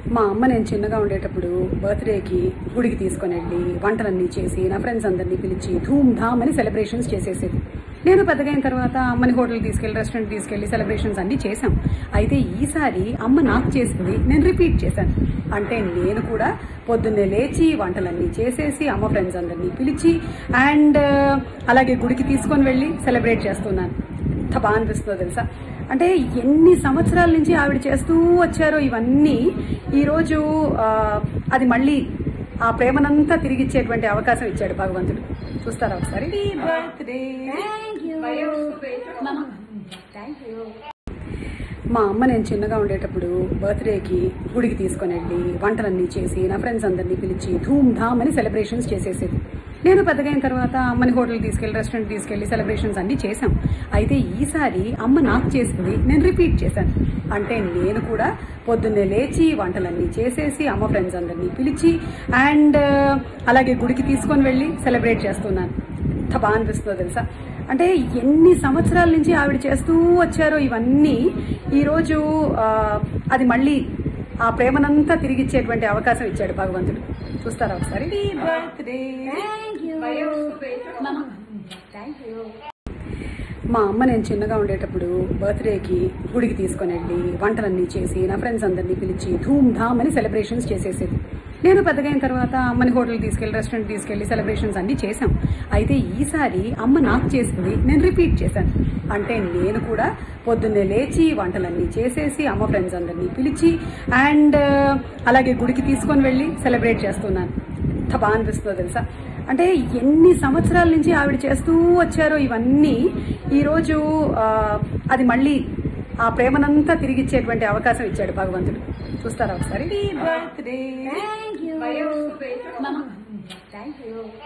మా అమ్మ నేను చిన్నగా ఉండేటప్పుడు బర్త్డేకి గుడికి తీసుకొని వెళ్ళి వంటలన్నీ చేసి నా ఫ్రెండ్స్ అందరినీ పిలిచి ధూమ్ ధామ్ అని సెలబ్రేషన్స్ చేసేసేది నేను పెద్దగా అయిన తర్వాత అమ్మని హోటల్ తీసుకెళ్లి రెస్టారెంట్ తీసుకెళ్లి సెలబ్రేషన్స్ అన్ని చేశాం అయితే ఈసారి అమ్మ నాకు చేసింది నేను రిపీట్ చేశాను అంటే నేను కూడా పొద్దున్నే లేచి వంటలన్నీ చేసేసి అమ్మ ఫ్రెండ్స్ అందరినీ పిలిచి అండ్ అలాగే గుడికి తీసుకొని వెళ్ళి సెలబ్రేట్ చేస్తున్నాను ఎంత బాగా అనిపిస్తుందో తెలుసా అంటే ఎన్ని సంవత్సరాల నుంచి ఆవిడ చేస్తూ వచ్చారో ఇవన్నీ ఈరోజు ఆ, అది మళ్ళీ ఆ ప్రేమనంతా తిరిగి ఇచ్చేటువంటి అవకాశం ఇచ్చాడు భగవంతుడు చూస్తారా ఒకసారి బర్త్డే మా అమ్మ నేను చిన్నగా ఉండేటప్పుడు బర్త్డేకి గుడికి తీసుకొని వెళ్ళి వంటలన్నీ చేసి నా ఫ్రెండ్స్ అందరినీ పిలిచి ధూమ్ ధామ్ అని సెలబ్రేషన్స్ చేసేసేది నేను పెద్దగా అయిన తర్వాత అమ్మని హోటల్ తీసుకెళ్లి రెస్టారెంట్ తీసుకెళ్లి సెలబ్రేషన్స్ అన్ని చేశాం అయితే ఈసారి అమ్మ నాకు చేసింది నేను రిపీట్ చేశాను అంటే నేను కూడా పొద్దున్నే లేచి వంటలన్నీ చేసేసి అమ్మ ఫ్రెండ్స్ అందరినీ పిలిచి అండ్ అలాగే గుడికి తీసుకొని వెళ్ళి సెలబ్రేట్ చేస్తున్నాను ఎంత బాగా అనిపిస్తుందో తెలుసా అంటే ఎన్ని సంవత్సరాల నుంచి ఆవిడ చేస్తూ వచ్చారో ఇవన్నీ ఈరోజు ఆ, అది మళ్ళీ ఆ ప్రేమనంతా తిరిగి ఇచ్చేటువంటి అవకాశం ఇచ్చాడు భగవంతుడు చూస్తారా ఒకసారి బర్త్డే మా అమ్మ నేను చిన్నగా ఉండేటప్పుడు బర్త్డేకి గుడికి తీసుకొని వెళ్ళి వంటలన్నీ చేసి నా ఫ్రెండ్స్ అందరినీ పిలిచి ధూమ్ ధామ్ అని సెలబ్రేషన్స్ చేసేసేది నేను పెద్దగా అయిన తర్వాత అమ్మని హోటల్ తీసుకెళ్లి రెస్టారెంట్ తీసుకెళ్లి సెలబ్రేషన్స్ అన్ని చేశాం అయితే ఈసారి అమ్మ నాకు చేసింది నేను రిపీట్ చేశాను అంటే నేను కూడా పొద్దున్నే లేచి వంటలన్నీ చేసేసి అమ్మ ఫ్రెండ్స్ అందరినీ పిలిచి అండ్ అలాగే గుడికి తీసుకొని వెళ్ళి సెలబ్రేట్ చేస్తున్నాను ఎంత బాగా అనిపిస్తుందో తెలుసా అంటే ఎన్ని సంవత్సరాల నుంచి ఆవిడ చేస్తూ వచ్చారో ఇవన్నీ ఈరోజు ఆ, అది మళ్ళీ ఆ ప్రేమనంతా తిరిగి ఇచ్చేటువంటి అవకాశం ఇచ్చాడు భగవంతుడు చూస్తారా ఒకసారి బర్త్డే